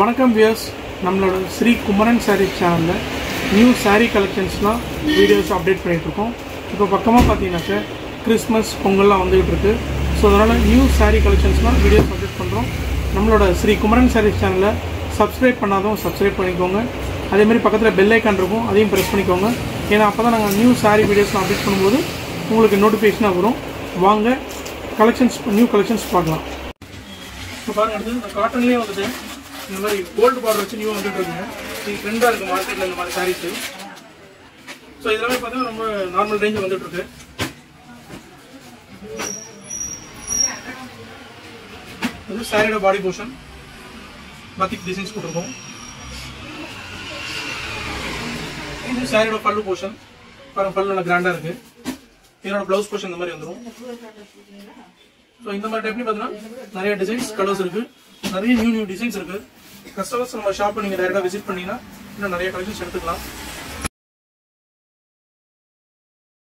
வணக்கம் வியர்ஸ் நம்மளோட ஸ்ரீ குமரன் சாரீ சேனலில் நியூ saree கலெக்ஷன்ஸ்லாம் வீடியோஸ் அப்டேட் பண்ணிட்டு இருக்கோம் இப்போ பக்கமாக பார்த்தீங்கன்னாக்க கிறிஸ்மஸ் பொங்கல்லாம் வந்துகிட்டு இருக்கு ஸோ அதனால் நியூ saree கலெக்ஷன்ஸ்லாம் வீடியோஸ் அப்டேட் பண்ணுறோம் நம்மளோட ஸ்ரீ குமரன் சாரீ சேனலை சப்ஸ்கிரைப் பண்ணாதவங்க சப்ஸ்கிரைப் பண்ணிக்கோங்க அதே மாதிரி பக்கத்தில் பெல் ஐக்கான் இருக்கும் அதையும் ப்ரெஸ் பண்ணிக்கோங்க ஏன்னா அப்போ தான் நாங்கள் நியூ saree வீடியோஸ்லாம் அப்டேட் பண்ணும்போது உங்களுக்கு நோட்டிஃபிகேஷனாக வரும் வாங்க கலெக்ஷன்ஸ் நியூ கலெக்ஷன்ஸ் பார்க்கலாம் இப்போ பாருங்க அடுத்து இந்த காட்டன்லேயே வந்துட்டு இந்த மாதிரி கோல்டு பார்டர் வச்சு நியூ வந்துட்டு இருக்குங்க இது ட்ரெண்டாக இருக்குது மார்க்கெட்டில் இந்த மாதிரி சாரீஸு ஸோ இதெல்லாமே பார்த்தீங்கன்னா ரொம்ப நார்மல் ரேஞ்சில் வந்துட்டு இருக்கு இது சாரியோட பாடி போர்ஷன் பத்திக் டிசைன்ஸ் கொடுத்துருக்கோம் இது சாரியோட பல்லு போர்ஷன் பாருங்க பல்லு நல்லா கிராண்டாக இருக்கு இதோட ப்ளவுஸ் போர்ஷன் இந்த மாதிரி வந்துடும் ஸோ இந்த மாதிரி டைப்லேயும் பார்த்தீங்கன்னா நிறைய டிசைன்ஸ் கலர்ஸ் இருக்கு நிறைய நியூ நியூ டிசைன்ஸ் இருக்கு கஸ்டமர்ஸ் நம்ம ஷாப்பை நீங்கள் டைரெக்டாக விசிட் பண்ணீங்கன்னா இன்னும் நிறைய கலெக்ஷன்ஸ் எடுத்துக்கலாம்